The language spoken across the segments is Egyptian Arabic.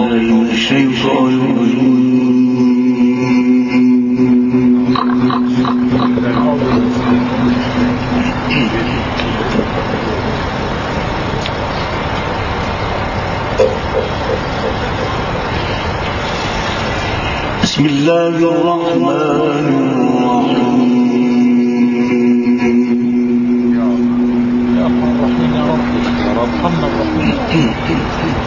بالله من الشيطان الرجيم بسم الله الرحمن الرحيم يا ارحم الراحمين يا رب يا رب ارحمنا الرحمن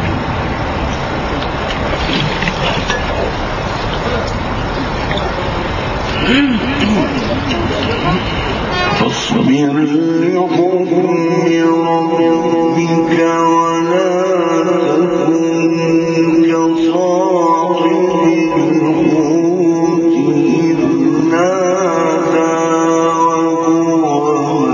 فاصبر لحكم ربك ولا تكن كصاحب الحوت إذ نادى وهو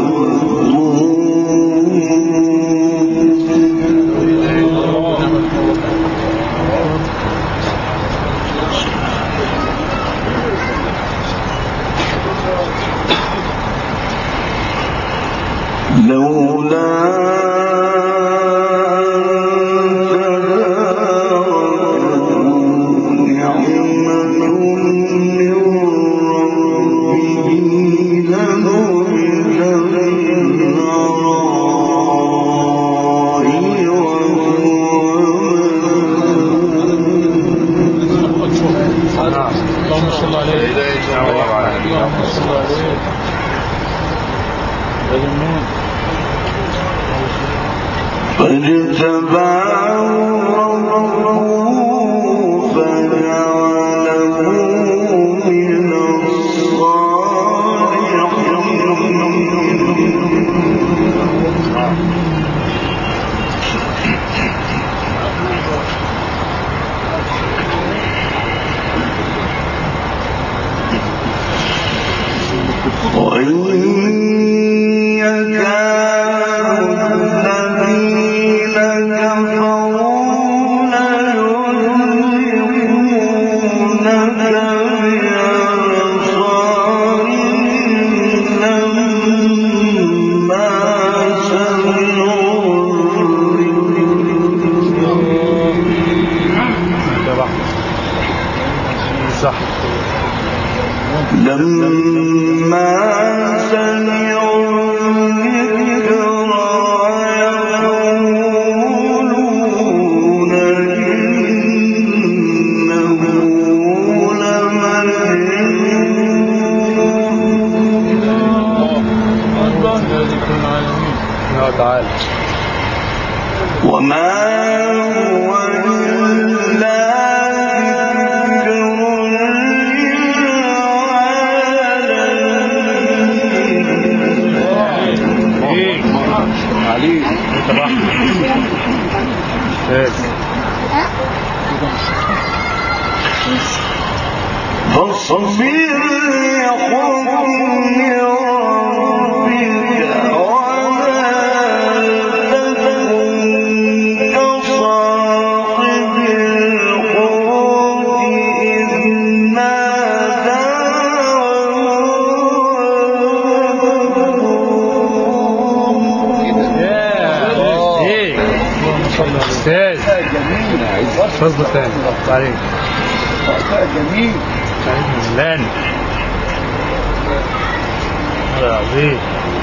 لولا نعمة من ربه لنبذ بالعراء اللهم صل عليه اللهم صل عليه يا جنون فاجتباه ربه فجعله من الصالحين وإن يكاد الذين كفروا ليزلقونك بأبصارهم لما سمعوا صح لما سمعوا الذكر يقولون إنه لمجنون أكبر يا ذكر العالمين يا تعالى وما هو إلا ذكر للعالمين عليك انت بقى فاصبر لحكم ربك ولا تكن كصاحب الحوت إذ نادى ايه اللهم صل على استاذ فضل ثاني عليك جميل لان هذا عظيم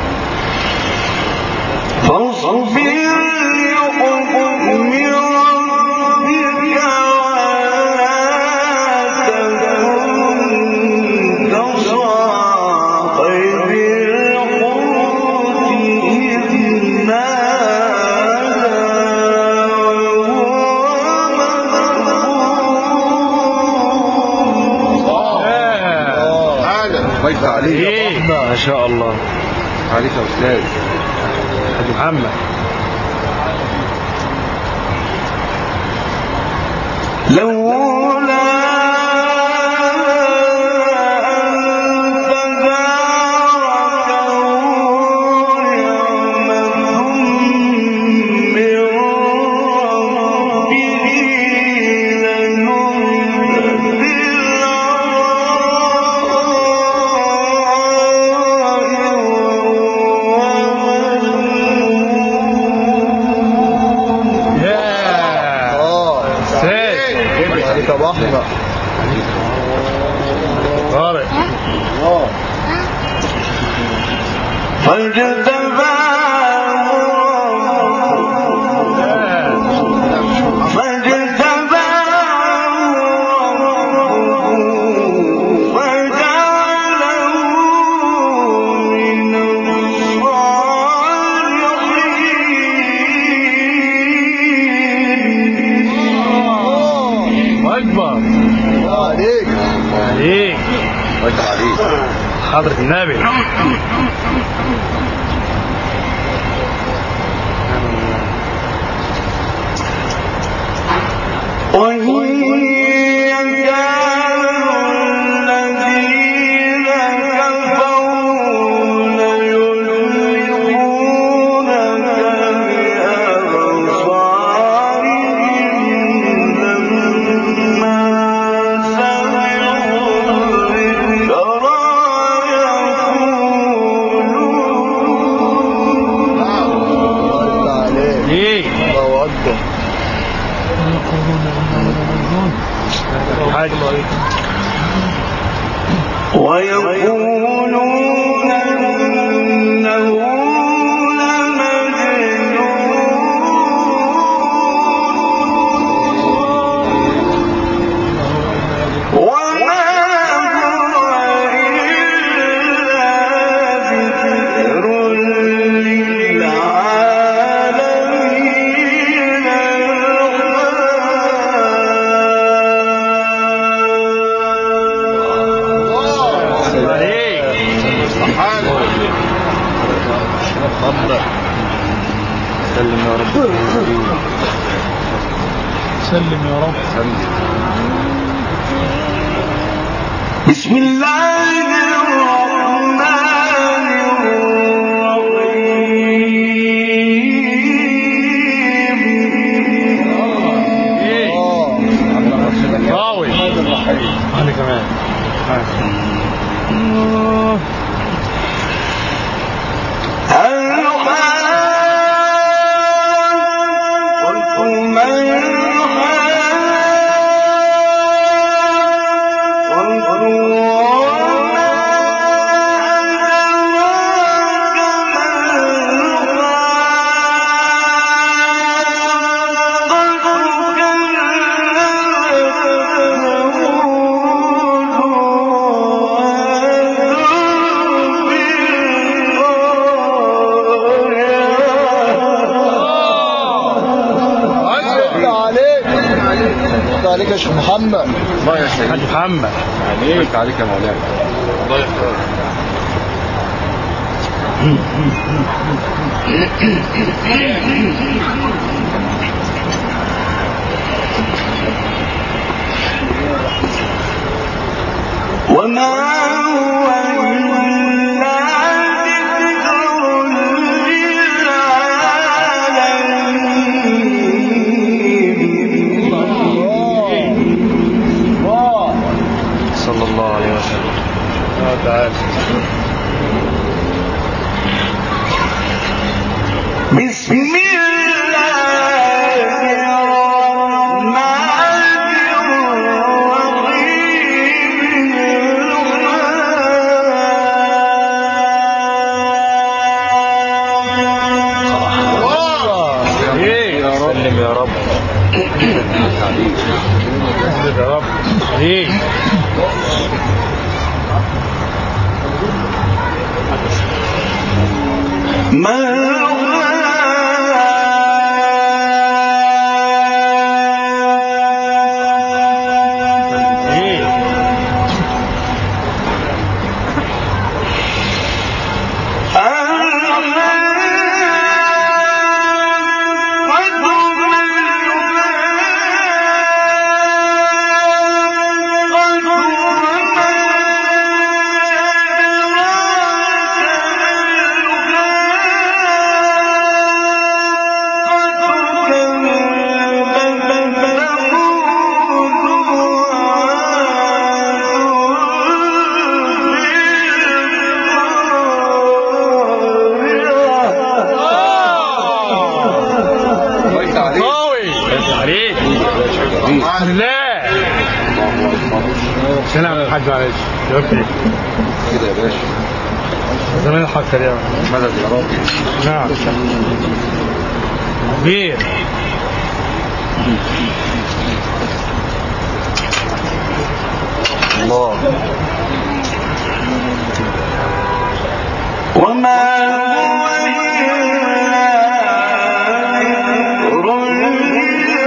فاصبر لحكم ربك ولا تكن كصاحب الحوت إذ نادى وهو كويس عليك ايه ما شاء الله عليك يا استاذ حاج محمد لولا أن تداركه نعمة من ربه لنبذ بالعراء يا اه استاذ عليك يا ابو احمد طارق اه فاجتباه فاجتباه فجعله من الصالحين اكبر الله عليك عليك الله عليك حضرة النبي وإن كان الذين كفروا ليزلقونك بأبصارهم لما سمعوا الذكر يقولون الله عليك ليه الله اكبر حاجة ويقولون إنه لمجنون وما هو إلا ذكر للعالمين عليك سلم يا رب سلم يا رب بسم الله الرحمن الرحيم ايه اه طاوي انا كمان الله عليك الله عليك يا شيخ محمد الله يا حاج سيدي محمد عليك عليك يا مولانا الله يحفظك وما هو إلا ذكر للعالمين صلى الله عليه وسلم اه تعالى بسم الله الرحمن الرحيم ايه يا رب سلم يا رب عليك سلم يا رب ايه ما ايه الله عليك طاوي عليك بسم الله سلام الحاج معلش جاوبت ايه كده يا باشا زمان الحاج سريع مدد يا رب نعم كبير الله وما هو إلا ذكر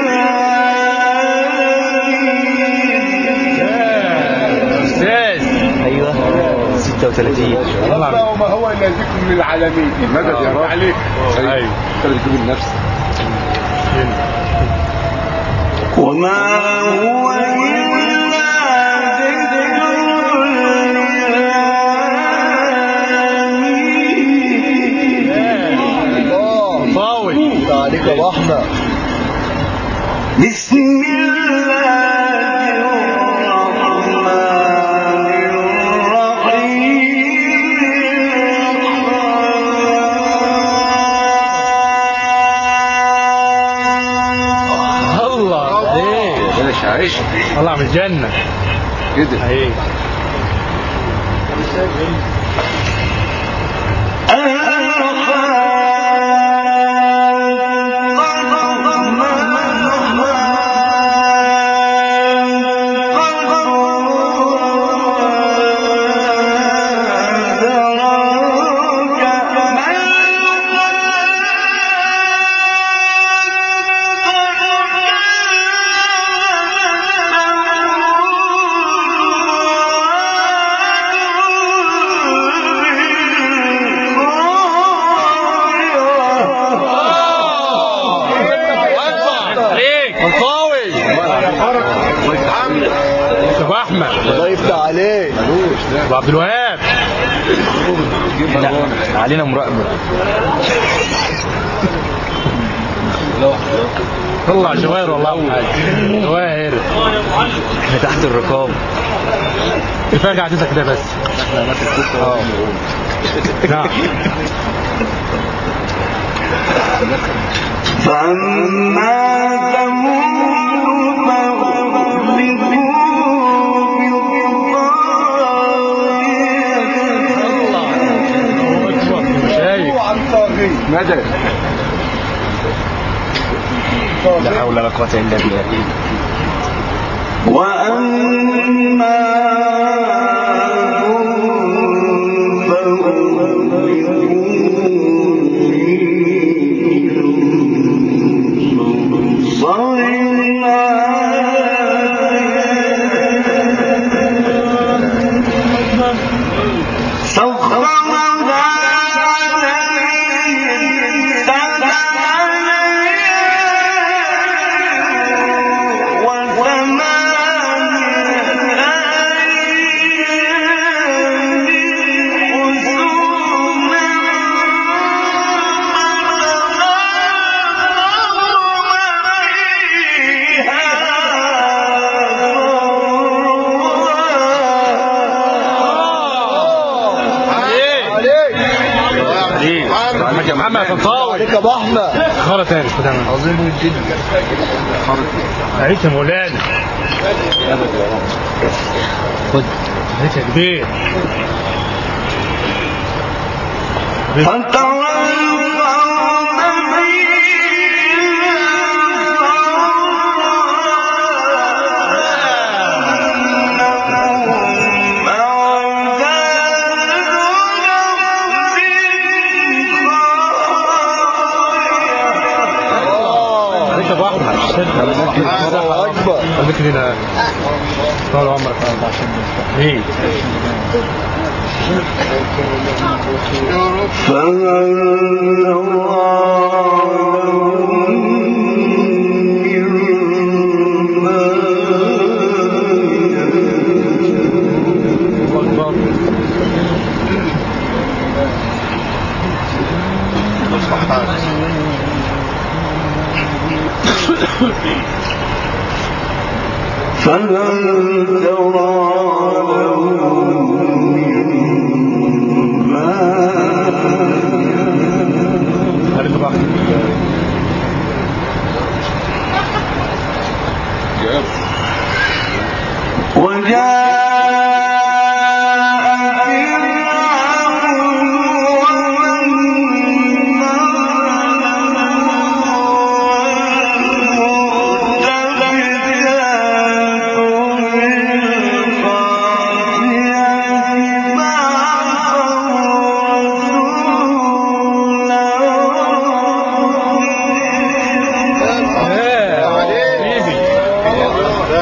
استاذ ايوه 36 طلع وما هو الا ذكر للعالمين مدد يا رب عليك ايوه انت اللي تجيب النفس وما هو إلا ذكر للعالمين الله طاوي عليك يا ابو احمد بسم الله الرحمن الرحيم الله ايه يا باشا عيش طلع من الجنة كده ايه عليك الطاوي ابو احمد الله يفتح عليك ابو عبد الوهاب علينا مراقبه طلع جواهر والله ابو حاج جواهر احنا تحت الرقاب كفايه قعدتك كده بس نعم فأما ثمود فأهلكوا بالطاغية اكبر شايف عن طاغي مدد لا حول ولا قوه الا بالله وأما سخرنا عليهم سبع عليك يا محمد تنطاوي عليك يا ابو احمد خرا تاني خد انا عظيم جدا عيش يا مولانا خد عيش يا كبير عليك يا ابو احمد الله اكبر خليك هنا طول عمرك ايه اكبر فهل ترى لهم من عليك يا ابو احمد وجاء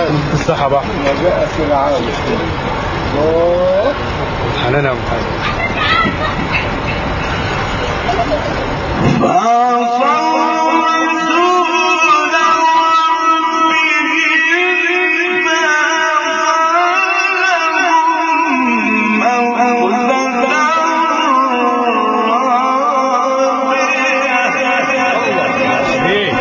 الصحة بقى وجاء فرعون الله حنان يا محمد ايه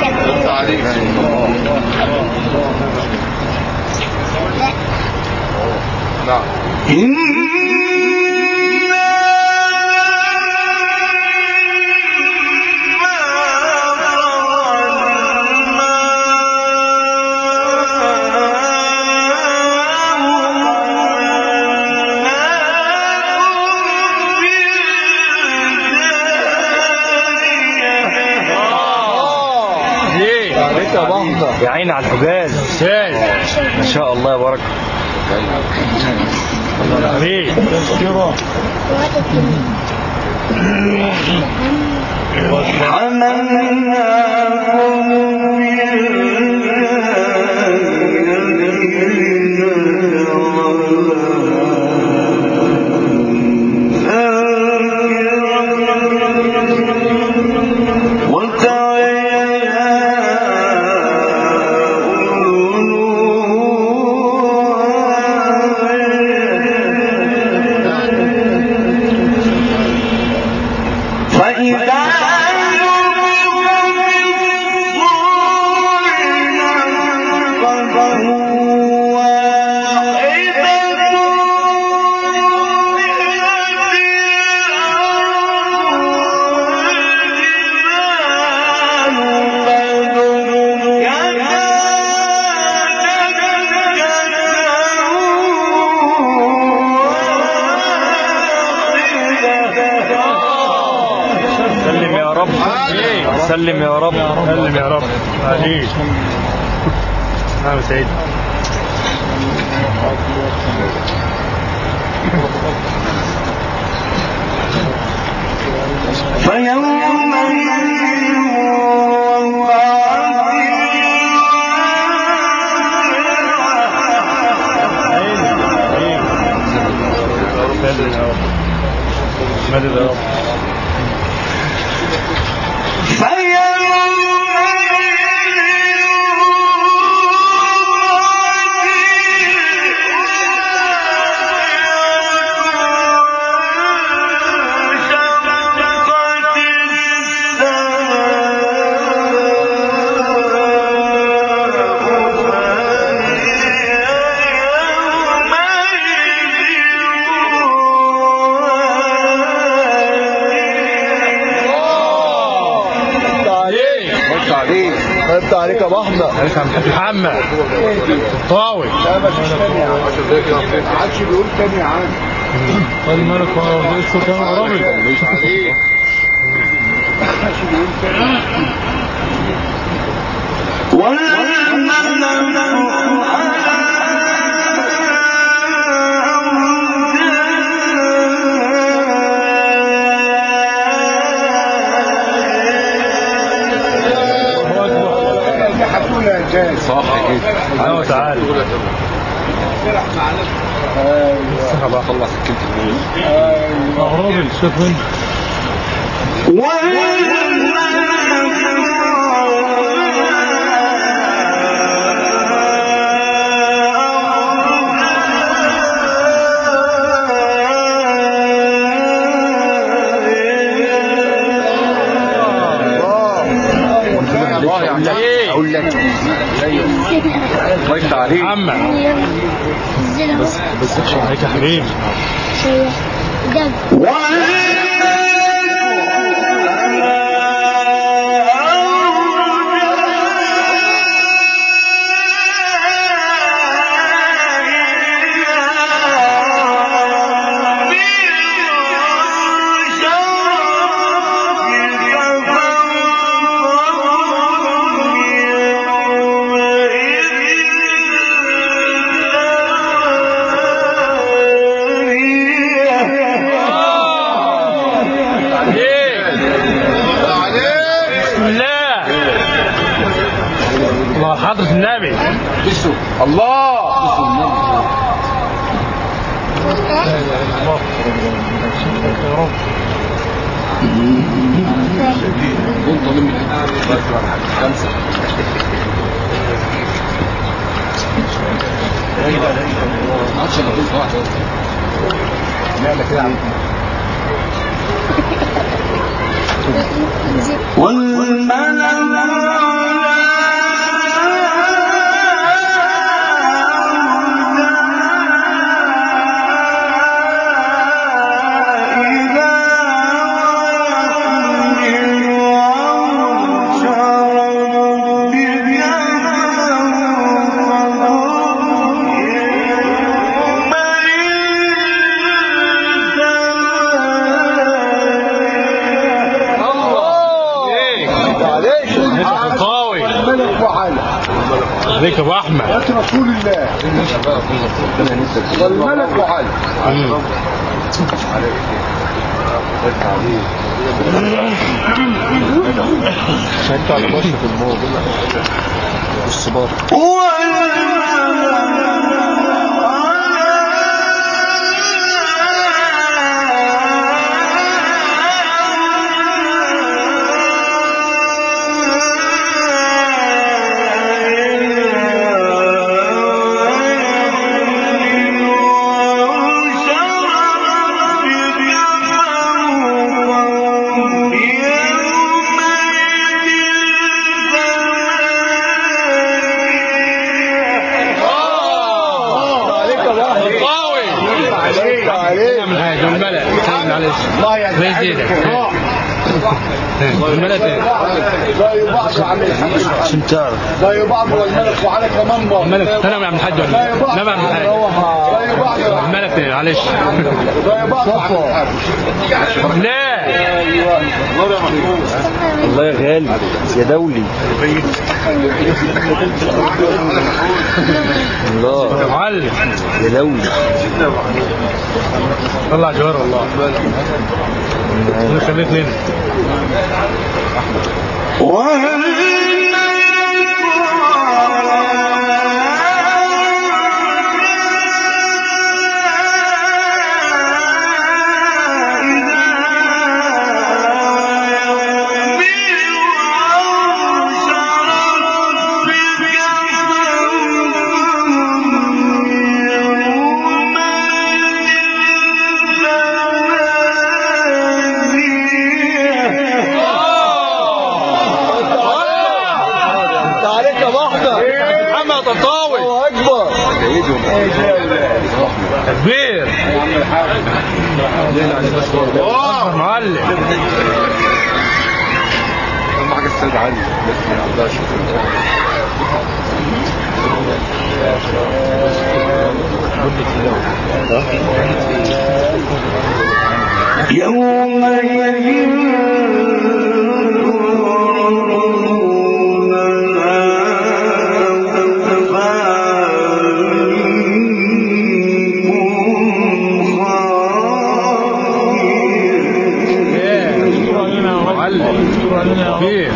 ايه عليك يا بحضة يا عيني على الحجاز شاي ما شاء الله يا بركة عليك فإذا سلم يا رب سلم يا رب سلم يا رب عليك نعم يا سيدي سلم يا رب مدد يا رب انت عليك خش عليك انت عليك يا بحضة عليك يا محمد طاوي ما عادش بيقول تاني يا عم قال مالك لسه كان عربي صح كده ايوه تعالى الصحة بقى خلص عربي شوف انت الله يعني ايه اقول لك الله يفتح عليك محمد بس بس اخشى عليك يا حبيبي دم الله لا اله الا الله يا رب عليك قوي الملك وعلى عليك يا ابو احمد رسول الله والملك وعلى انت على بشر في الموضوع الصبار عليك يا واحد قوي عليك عليك نعمل حاجه والملأ معلش الله يعني زي زيدك الملأ تاني زي بعض عليك عشان تعرف زي بعض والملك وعلى كمان بعض الملك انا بعمل حاجه ولا زي بعض انا بعمل حاجه زي بعض الملك تاني معلش زي بعض لا الله يا غالي يا دولي الله معلم يا دولي طلع جوهر والله انا خليت لنا انت عليك يا واحدة محمد طنطاوي الله اكبر كبير الله معلم حاجة السيد علي الله شكرا معلم كبير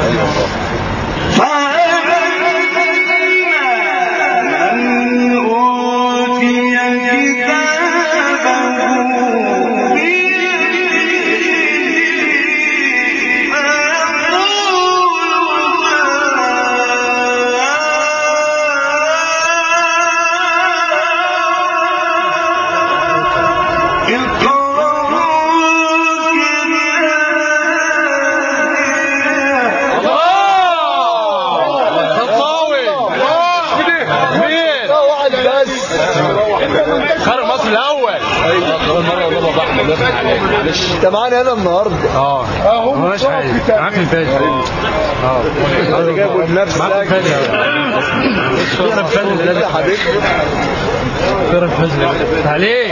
طنطاوي كبير لا واحد بس خرج مصر الاول اول مره والله بابا احمد معلش انت معانا هنا النهارده اه اهو مالناش حاجه معاك الفادي اه اللي جايبه لنفسك معاك الفادي اقرا الفادي انت حبيبي اقرا الفادي عليك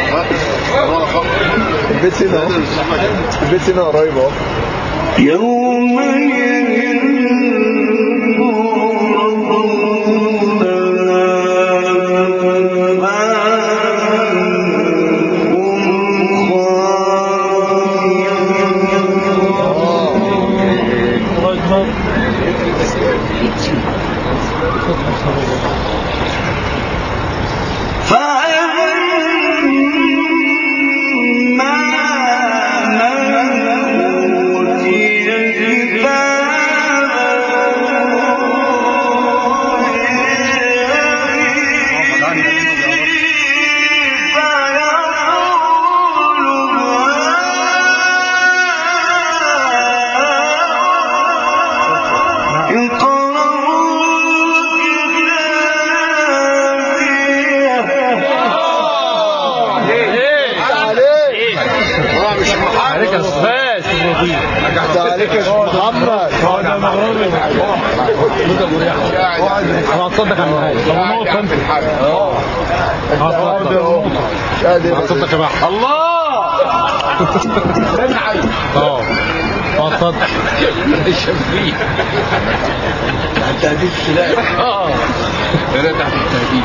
البيت هنا اهو البيت هنا قريب اهو ايه عليك يا استاذ ده عليك يا شيخ محمد انا هتصدق على النهايه طب نقطه انت هتصدق يا بحر الله اه هتصدق الشفيع تهديد السلاح اه ده تحت التهديد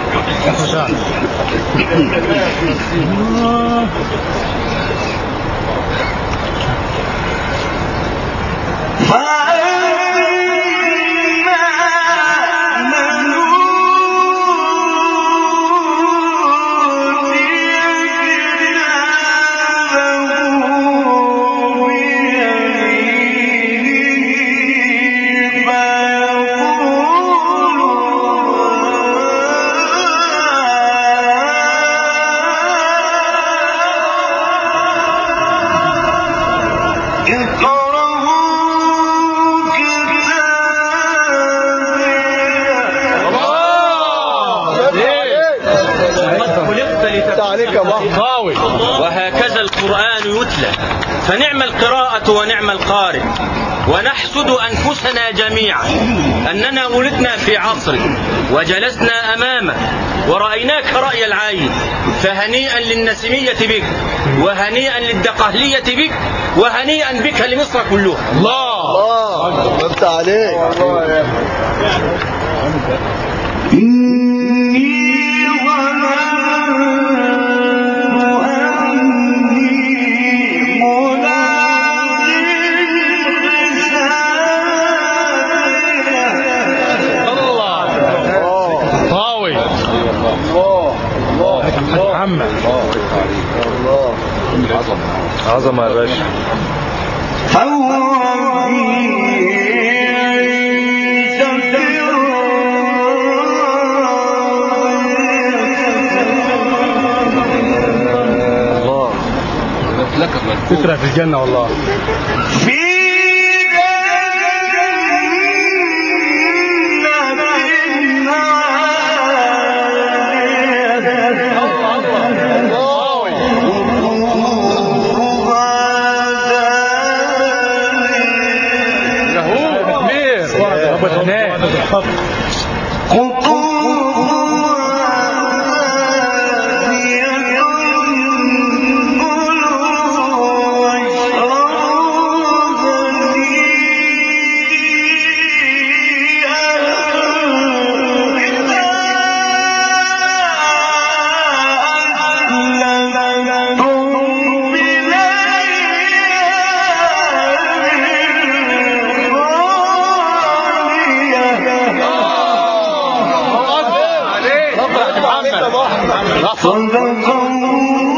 انت عليك يا محمد قاوي وهكذا القرآن يتلى فنعم القراءة ونعم القارئ ونحسد أنفسنا جميعا أننا ولدنا في عصر وجلسنا أمامه ورأيناك رأي العين فهنيئا للنسمية بك وهنيئا للدقهلية بك وهنيئا بك لمصر كلها الله الله انت عليك الله قاوي محمد عظمه يا باشا الله تسرع في الجنه والله كبير ابو حنان صدق الله